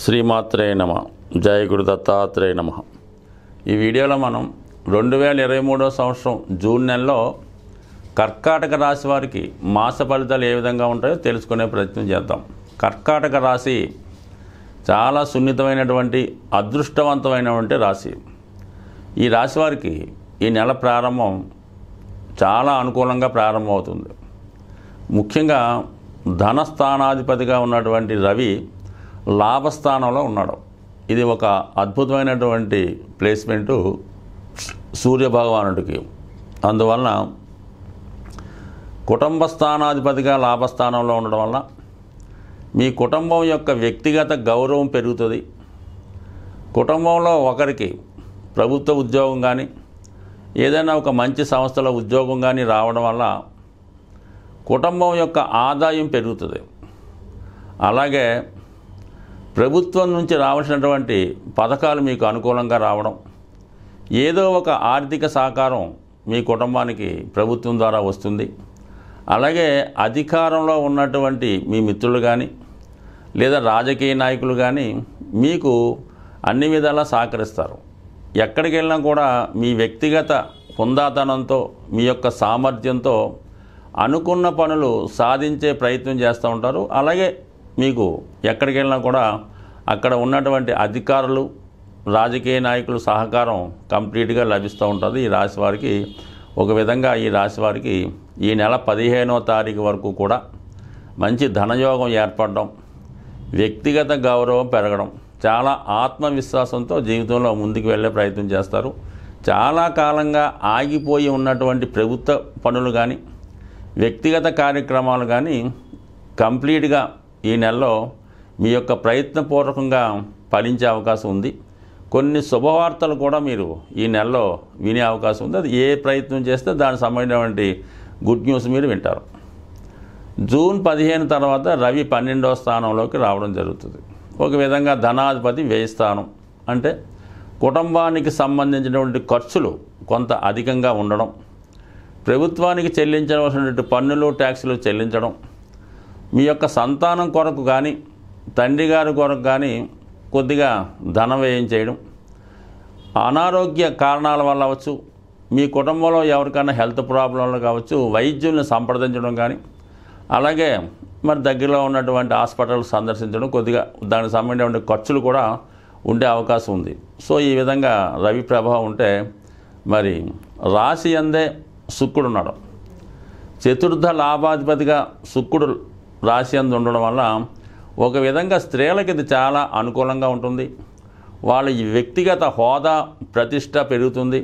శ్రీమాత్రే నమ జయ గురు దత్తాత్రేయ నమ ఈ వీడియోలో మనం రెండు వేల ఇరవై మూడో సంవత్సరం జూన్ నెలలో కర్కాటక రాశి వారికి మాస ఫలితాలు ఏ విధంగా ఉంటాయో తెలుసుకునే ప్రయత్నం చేద్దాం కర్కాటక రాశి చాలా సున్నితమైనటువంటి అదృష్టవంతమైనటువంటి రాశి ఈ రాశి వారికి ఈ నెల ప్రారంభం చాలా అనుకూలంగా ప్రారంభమవుతుంది ముఖ్యంగా ధనస్థానాధిపతిగా ఉన్నటువంటి రవి లాభస్థానంలో ఉన్నాడు ఇది ఒక అద్భుతమైనటువంటి ప్లేస్మెంటు సూర్య భగవానుడికి అందువలన కుటుంబ స్థానాధిపతిగా లాభస్థానంలో ఉండడం వల్ల మీ కుటుంబం యొక్క వ్యక్తిగత గౌరవం పెరుగుతుంది కుటుంబంలో ఒకరికి ప్రభుత్వ ఉద్యోగం కానీ ఏదైనా ఒక మంచి సంస్థలో ఉద్యోగం కానీ రావడం వల్ల కుటుంబం యొక్క ఆదాయం పెరుగుతుంది అలాగే ప్రభుత్వం నుంచి రావాల్సినటువంటి పథకాలు మీకు అనుకూలంగా రావడం ఏదో ఒక ఆర్థిక సహకారం మీ కుటుంబానికి ప్రభుత్వం ద్వారా వస్తుంది అలాగే అధికారంలో ఉన్నటువంటి మీ మిత్రులు కానీ లేదా రాజకీయ నాయకులు కానీ మీకు అన్ని విధాలా సహకరిస్తారు ఎక్కడికి వెళ్ళినా కూడా మీ వ్యక్తిగత హుందాతనంతో మీ యొక్క సామర్థ్యంతో అనుకున్న పనులు సాధించే ప్రయత్నం చేస్తూ ఉంటారు అలాగే మీకు ఎక్కడికి వెళ్ళినా కూడా అక్కడ ఉన్నటువంటి అధికారులు రాజకీయ నాయకుల సహకారం కంప్లీట్గా లభిస్తూ ఉంటుంది ఈ రాశి వారికి ఒక విధంగా ఈ రాశి వారికి ఈ నెల పదిహేనో తారీఖు వరకు కూడా మంచి ధనయోగం ఏర్పడడం వ్యక్తిగత గౌరవం పెరగడం చాలా ఆత్మవిశ్వాసంతో జీవితంలో ముందుకు వెళ్ళే ప్రయత్నం చేస్తారు చాలా కాలంగా ఆగిపోయి ఉన్నటువంటి ప్రభుత్వ పనులు కానీ వ్యక్తిగత కార్యక్రమాలు కానీ కంప్లీట్గా ఈ నెలలో మీ యొక్క ప్రయత్నపూర్వకంగా ఫలించే అవకాశం ఉంది కొన్ని శుభవార్తలు కూడా మీరు ఈ నెలలో వినే అవకాశం ఉంది అది ఏ ప్రయత్నం చేస్తే దానికి సంబంధించినటువంటి గుడ్ న్యూస్ మీరు వింటారు జూన్ పదిహేను తర్వాత రవి పన్నెండవ స్థానంలోకి రావడం జరుగుతుంది ఒక విధంగా ధనాధిపతి వ్యయ స్థానం అంటే కుటుంబానికి సంబంధించినటువంటి ఖర్చులు కొంత అధికంగా ఉండడం ప్రభుత్వానికి చెల్లించవలసినటువంటి పన్నులు ట్యాక్సులు చెల్లించడం మీ యొక్క సంతానం కొరకు కానీ తండ్రి గారి కొరకు కానీ కొద్దిగా ధన వ్యయం చేయడం అనారోగ్య కారణాల వల్ల అవ్వచ్చు మీ కుటుంబంలో ఎవరికైనా హెల్త్ ప్రాబ్లంలు కావచ్చు వైద్యుల్ని సంప్రదించడం కానీ అలాగే మరి దగ్గరలో ఉన్నటువంటి హాస్పిటల్ సందర్శించడం కొద్దిగా దానికి సంబంధించిన ఖర్చులు కూడా ఉండే అవకాశం ఉంది సో ఈ విధంగా రవి ప్రభావం ఉంటే మరి రాశి అందే శుక్రుడు ఉన్నాడు చతుర్థ లాభాధిపతిగా శుక్రుడు రాశి అందు ఉండడం వల్ల ఒక విధంగా స్త్రీలకి ఇది చాలా అనుకూలంగా ఉంటుంది వాళ్ళ ఈ వ్యక్తిగత హోదా ప్రతిష్ట పెరుగుతుంది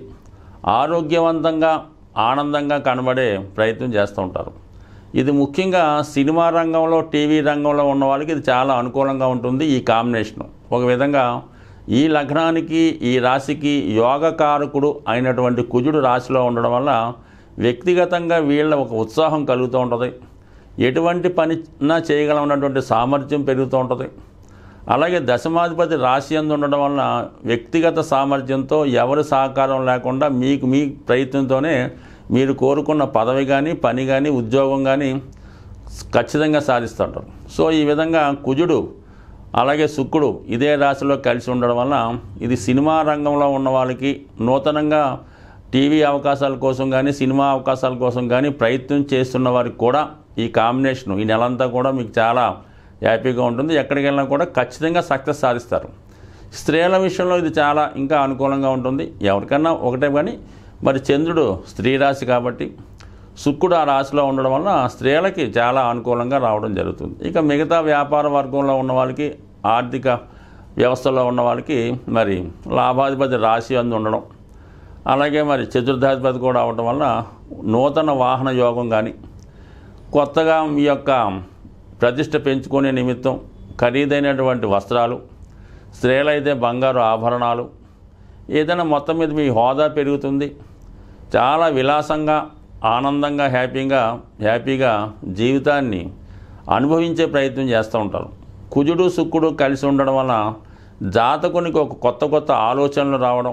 ఆరోగ్యవంతంగా ఆనందంగా కనబడే ప్రయత్నం చేస్తూ ఉంటారు ఇది ముఖ్యంగా సినిమా రంగంలో టీవీ రంగంలో ఉన్న వాళ్ళకి ఇది చాలా అనుకూలంగా ఉంటుంది ఈ కాంబినేషను ఒక విధంగా ఈ లగ్నానికి ఈ రాశికి యోగకారకుడు అయినటువంటి కుజుడు రాశిలో ఉండడం వల్ల వ్యక్తిగతంగా వీళ్ళ ఒక ఉత్సాహం కలుగుతూ ఉంటుంది ఎటువంటి పనినా చేయగలమన్నటువంటి సామర్థ్యం పెరుగుతూ ఉంటుంది అలాగే దశమాధిపతి రాశి అందు ఉండడం వలన వ్యక్తిగత సామర్థ్యంతో ఎవరి సహకారం లేకుండా మీకు మీ ప్రయత్నంతోనే మీరు కోరుకున్న పదవి కానీ పని కానీ ఉద్యోగం కానీ ఖచ్చితంగా సాధిస్తుంటారు సో ఈ విధంగా కుజుడు అలాగే శుక్రుడు ఇదే రాశిలో కలిసి ఉండడం వల్ల ఇది సినిమా రంగంలో ఉన్న వాళ్ళకి నూతనంగా టీవీ అవకాశాల కోసం కానీ సినిమా అవకాశాల కోసం కానీ ప్రయత్నం చేస్తున్న వారికి కూడా ఈ కాంబినేషన్ ఈ నెలంతా కూడా మీకు చాలా హ్యాపీగా ఉంటుంది ఎక్కడికి వెళ్ళినా కూడా ఖచ్చితంగా సక్సెస్ సాధిస్తారు స్త్రీల విషయంలో ఇది చాలా ఇంకా అనుకూలంగా ఉంటుంది ఎవరికన్నా ఒకటే కానీ మరి చంద్రుడు స్త్రీ రాశి కాబట్టి శుక్రుడు ఆ రాశిలో ఉండడం వలన స్త్రీలకి చాలా అనుకూలంగా రావడం జరుగుతుంది ఇక మిగతా వ్యాపార వర్గంలో ఉన్న వాళ్ళకి ఆర్థిక వ్యవస్థలో ఉన్న వాళ్ళకి మరి లాభాధిపతి రాశి అందు ఉండడం అలాగే మరి చతుర్థాధిపతి కూడా అవడం వలన నూతన వాహన యోగం కానీ కొత్తగా మీ యొక్క ప్రతిష్ట పెంచుకునే నిమిత్తం ఖరీదైనటువంటి వస్త్రాలు స్త్రీలైతే బంగారు ఆభరణాలు ఏదైనా మొత్తం మీద మీ హోదా పెరుగుతుంది చాలా విలాసంగా ఆనందంగా హ్యాపీగా హ్యాపీగా జీవితాన్ని అనుభవించే ప్రయత్నం చేస్తూ ఉంటారు కుజుడు శుక్రుడు కలిసి ఉండడం వల్ల జాతకునికి ఒక కొత్త కొత్త ఆలోచనలు రావడం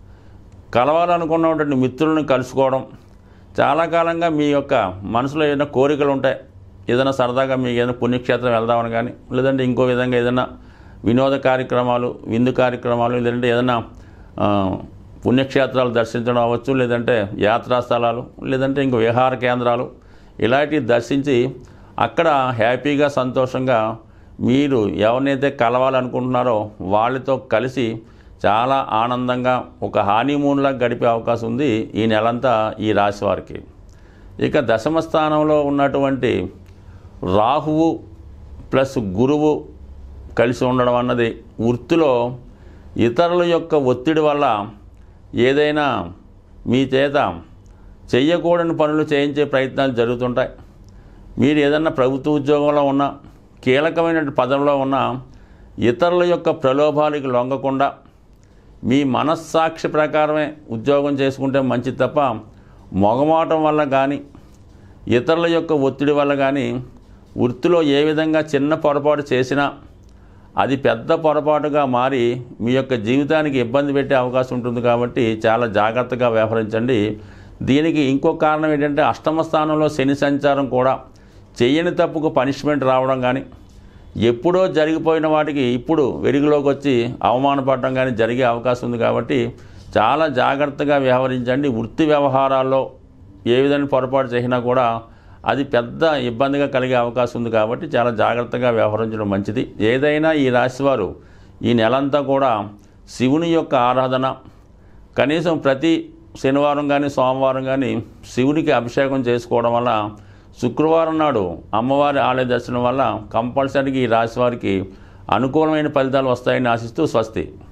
కలవాలనుకున్నటువంటి మిత్రులను కలుసుకోవడం చాలా కాలంగా మీ యొక్క మనసులో ఏదైనా కోరికలు ఉంటాయి ఏదైనా సరదాగా మీకు ఏదైనా పుణ్యక్షేత్రం వెళ్దామని కానీ లేదంటే ఇంకో విధంగా ఏదైనా వినోద కార్యక్రమాలు విందు కార్యక్రమాలు లేదంటే ఏదైనా ఆ, పుణ్యక్షేత్రాలు దర్శించడం అవ్వచ్చు లేదంటే యాత్రా స్థలాలు లేదంటే ఇంకో విహార కేంద్రాలు ఇలాంటివి దర్శించి అక్కడ హ్యాపీగా సంతోషంగా మీరు ఎవరినైతే కలవాలనుకుంటున్నారో వాళ్ళతో కలిసి చాలా ఆనందంగా ఒక హానీమూన్లా గడిపే అవకాశం ఉంది ఈ నెలంతా ఈ రాశి వారికి ఇక దశమ స్థానంలో ఉన్నటువంటి రాహువు ప్లస్ గురువు కలిసి ఉండడం అన్నది వృత్తిలో ఇతరుల యొక్క ఒత్తిడి వల్ల ఏదైనా మీ చేత చెయ్యకూడని పనులు చేయించే ప్రయత్నాలు జరుగుతుంటాయి మీరు ఏదన్నా ప్రభుత్వ ఉద్యోగంలో ఉన్న కీలకమైన పదంలో ఉన్న ఇతరుల యొక్క ప్రలోభాలకు లొంగకుండా మీ మనస్సాక్షి ప్రకారమే ఉద్యోగం చేసుకుంటే మంచిది తప్ప మొగమాటం వల్ల కానీ ఇతరుల యొక్క ఒత్తిడి వల్ల కానీ వృత్తిలో ఏ విధంగా చిన్న పొరపాటు చేసినా అది పెద్ద పొరపాటుగా మారి మీ యొక్క జీవితానికి ఇబ్బంది పెట్టే అవకాశం ఉంటుంది కాబట్టి చాలా జాగ్రత్తగా వ్యవహరించండి దీనికి ఇంకో కారణం ఏంటంటే అష్టమ స్థానంలో శని సంచారం కూడా చెయ్యని తప్పుకు పనిష్మెంట్ రావడం కానీ ఎప్పుడో జరిగిపోయిన వాటికి ఇప్పుడు వెలుగులోకి వచ్చి అవమానపడడం కానీ జరిగే అవకాశం ఉంది కాబట్టి చాలా జాగ్రత్తగా వ్యవహరించండి వృత్తి వ్యవహారాల్లో ఏ విధంగా పొరపాటు చేసినా కూడా అది పెద్ద ఇబ్బందిగా కలిగే అవకాశం ఉంది కాబట్టి చాలా జాగ్రత్తగా వ్యవహరించడం మంచిది ఏదైనా ఈ రాశివారు ఈ నెలంతా కూడా శివుని యొక్క ఆరాధన కనీసం ప్రతి శనివారం కానీ సోమవారం కానీ శివునికి అభిషేకం చేసుకోవడం వల్ల శుక్రవారం నాడు అమ్మవారి ఆలయ దర్శనం వల్ల కంపల్సరీగా ఈ రాశి వారికి అనుకూలమైన ఫలితాలు వస్తాయని ఆశిస్తూ స్వస్తి